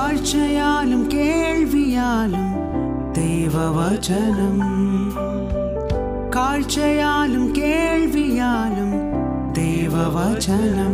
കാഴ്ചയാലും കേൾവിയാലും ദൈവവചനം കാഴ്ചയാലും കേൾവിയാലും ദൈവവചനം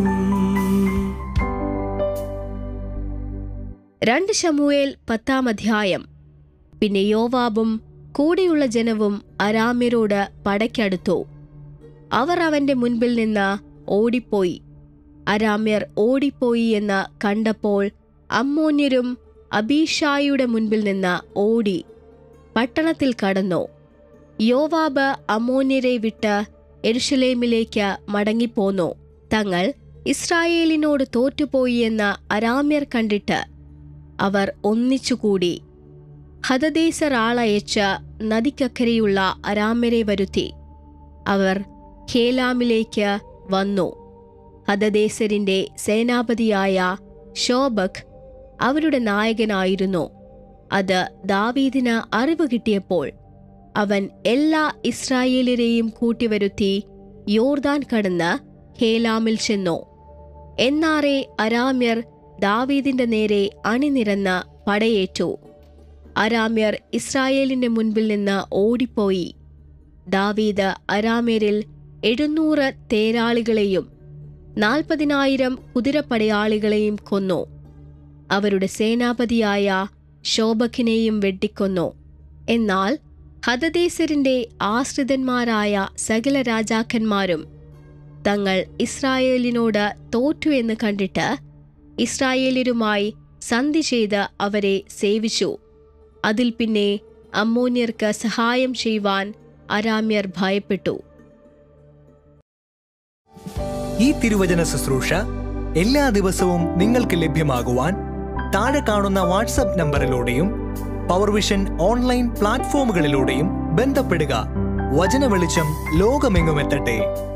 രണ്ട് ശമുവേൽ പത്താം അധ്യായം പിന്നെ യോവാബും കൂടെയുള്ള ജനവും അരാമ്യരോട് പടയ്ക്കടുത്തു അവർ അവന്റെ മുൻപിൽ നിന്ന് ഓടിപ്പോയി അരാമ്യർ ഓടിപ്പോയി എന്ന് കണ്ടപ്പോൾ അമ്മോന്യരും അബീഷായിയുടെ മുൻപിൽ നിന്ന് ഓടി പട്ടണത്തിൽ കടന്നു യോവാബ് അമ്മോന്യരെ വിട്ട് എരുഷലേമിലേക്ക് മടങ്ങിപ്പോന്നു തങ്ങൾ ഇസ്രായേലിനോട് തോറ്റുപോയി എന്ന് അരാമ്യർ കണ്ടിട്ട് അവർ ഒന്നിച്ചുകൂടി ഹതദേശർ ആളയച്ച് നദിക്കക്കരെയുള്ള അരാമ്യരെ വരുത്തി അവർ ഖേലാമിലേക്ക് വന്നു ഹതദേശരിന്റെ സേനാപതിയായ ഷോബക് അവരുടെ നായകനായിരുന്നു അത് ദാവീദിന് അറിവ് കിട്ടിയപ്പോൾ അവൻ എല്ലാ ഇസ്രായേലരെയും കൂട്ടിവരുത്തി യോർദാൻ കടന്ന് ഹേലാമിൽ ചെന്നു എന്നാറെ അരാമ്യർ ദാവീദിന്റെ നേരെ അണിനിരന്ന് പടയേറ്റു അരാമ്യർ ഇസ്രായേലിന്റെ മുൻപിൽ നിന്ന് ഓടിപ്പോയി ദാവീദ് അരാമ്യരിൽ എഴുന്നൂറ് തേരാളികളെയും നാൽപ്പതിനായിരം കുതിരപ്പടയാളികളെയും കൊന്നു അവരുടെ സേനാപതിയായ ശോഭക്കിനെയും വെട്ടിക്കൊന്നു എന്നാൽ ഹതദേശരിന്റെ ആശ്രിതന്മാരായ സകല രാജാക്കന്മാരും തങ്ങൾ ഇസ്രായേലിനോട് തോറ്റു എന്ന് കണ്ടിട്ട് ഇസ്രായേലിയരുമായി സന്ധി ചെയ്ത് അവരെ സേവിച്ചു അതിൽ പിന്നെ അമ്മോന്യർക്ക് സഹായം ചെയ്യുവാൻ അരാമ്യർ ഭയപ്പെട്ടു ഈ തിരുവചന ശുശ്രൂഷ എല്ലാ ദിവസവും നിങ്ങൾക്ക് ലഭ്യമാകുവാൻ താഴെ കാണുന്ന വാട്സപ്പ് നമ്പറിലൂടെയും പവർവിഷൻ ഓൺലൈൻ പ്ലാറ്റ്ഫോമുകളിലൂടെയും ബന്ധപ്പെടുക വചന വെളിച്ചം ലോകമെങ്ങുമെത്തട്ടെ